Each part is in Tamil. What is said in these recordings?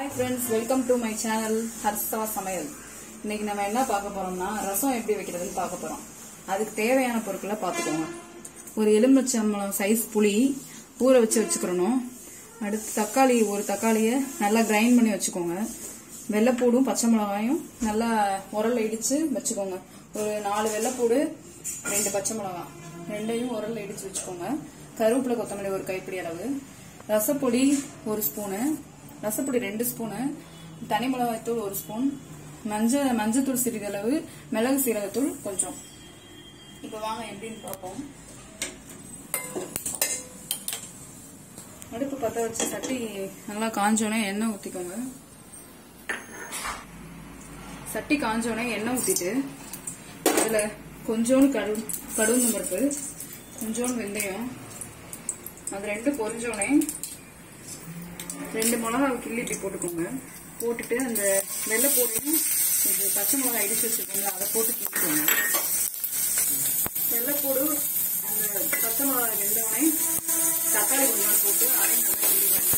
hi friends welcome to my channel Harsha சமையல் இன்னைக்கு நம்ம என்ன பார்க்க போறோம்னா ரசம் எப்படி வைக்கிறதுன்னு பார்க்க போறோம் அதுக்கு தேவையான பொருட்களை பார்த்துக்கோங்க ஒரு எலுமிச்சம்பழம் சைஸ் புளி ஊற வச்சு வச்சுக்கிறணும் அடுத்து தக்காளி ஒரு தக்காளியை நல்லா கிரைண்ட் பண்ணி வச்சுக்கோங்க வெள்ளைப்பூடும் பச்சை மிளகாயும் நல்லா உரல்ல இடிச்சு வச்சுக்கோங்க ஒரு நாலு வெள்ளைப்பூடு ரெண்டு பச்சை மிளகாய் ரெண்டையும் உரல்ல இடிச்சு வச்சுக்கோங்க கருவேப்பிலை கொத்தமல்லி ஒரு கைப்பிடி அளவு ரசப்பொடி ஒரு ஸ்பூனு ரசப்பொடி ரெண்டு ஸ்பூனு தனி மிளகாய்த்தூள் ஒரு ஸ்பூன் மஞ்சள் மஞ்சத்தூள் சிறிதளவு மிளகு சீரகத்தூள் கொஞ்சம் இப்போ வாங்க எப்படின்னு பார்ப்போம் அடுப்பு பற்ற வச்சு சட்டி நல்லா காஞ்சோடனே எண்ணெய் ஊற்றிக்கோங்க சட்டி காஞ்சோடனே எண்ணெய் ஊற்றிட்டு அதில் கொஞ்சோண்டு கடு கடுகு பருப்பு கொஞ்சோண்டு வெந்தயம் அது ரெண்டு பொரிஞ்சோடனே ரெண்டு மிளகாவை கிள்ளி இப்படி போட்டுக்கோங்க போட்டுட்டு அந்த வெள்ளைப்பூடையும் இது பச்சை மிளகாய் இடிச்சு வச்சுருக்கோங்க அதை போட்டு கிண்டிக்கோங்க வெள்ளைப்பூடு அந்த பச்சை மிளகாய் வெந்தோடனே தக்காளி கொஞ்சம் போட்டு அதையும் நல்லா கிண்டிக்கோங்க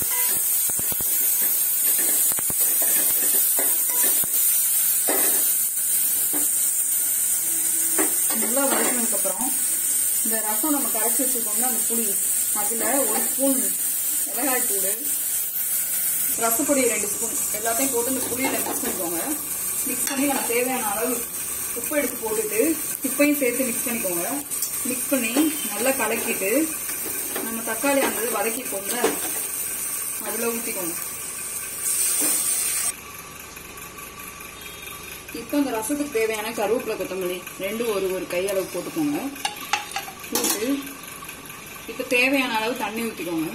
நல்லா வதக்கினதுக்கு அப்புறம் இந்த ரசம் நம்ம கரைச்சி வச்சிருக்கோம்ல அந்த புளி அதுல ஒரு ஸ்பூன் மிளகாய் தூள் ரசப்பொடி ரெண்டு ஸ்பூன் எல்லாத்தையும் போட்டு இந்த புளியில மிக்ஸ் பண்ணிக்கோங்க மிக்ஸ் பண்ணி நம்ம தேவையான அளவு உப்பு எடுத்து போட்டுட்டு உப்பையும் சேர்த்து மிக்ஸ் பண்ணிக்கோங்க மிக்ஸ் பண்ணி நல்லா கலக்கிட்டு நம்ம தக்காளி அந்த வதக்கிக்கோங்க அதுல ஊற்றிக்கோங்க இப்போ இந்த ரசத்துக்கு தேவையான கருவேப்பிலை கொத்தமல்லி ரெண்டு ஒரு ஒரு கையளவு போட்டுக்கோங்க போட்டு இப்போ தேவையான அளவு தண்ணி ஊற்றிக்கோங்க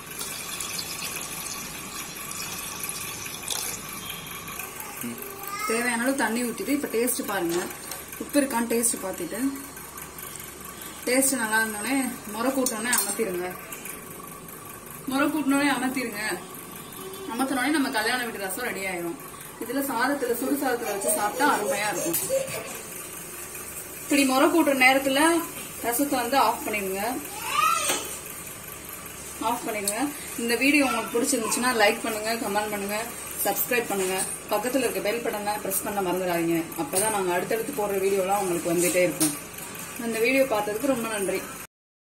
தேவையான அளவு தண்ணி ஊற்றிட்டு இப்போ டேஸ்ட் பாருங்க உப்பு இருக்கான்னு டேஸ்ட் பார்த்துட்டு டேஸ்ட் நல்லா இருந்தோடனே முறை கூட்டோடனே அமர்த்திடுங்க முறை கூட்டினோடனே அமர்த்திடுங்க அமர்த்தினோடனே நம்ம கல்யாண வீட்டு ரசம் ரெடி ஆயிரும் இதுல சாதத்துல சுடு சாதத்துல வச்சு சாப்பிட்டா அருமையா இருக்கும் இப்படி முறை கூட்டுற நேரத்துல ரசத்தை வந்து ஆஃப் பண்ணிடுங்க ஆஃப் பண்ணிடுங்க இந்த வீடியோ உங்களுக்கு பிடிச்சிருந்துச்சுன்னா லைக் பண்ணுங்க கமெண்ட் பண்ணுங்க சப்ஸ்கிரைப் பண்ணுங்க பக்கத்துல இருக்க பெல் பட்டனை பிரஸ் பண்ண மறந்துடாதீங்க அப்பதான் நாங்க அடுத்தடுத்து போடுற வீடியோலாம் உங்களுக்கு வந்துட்டே இருக்கும் இந்த வீடியோ பார்த்ததுக்கு ரொம்ப நன்றி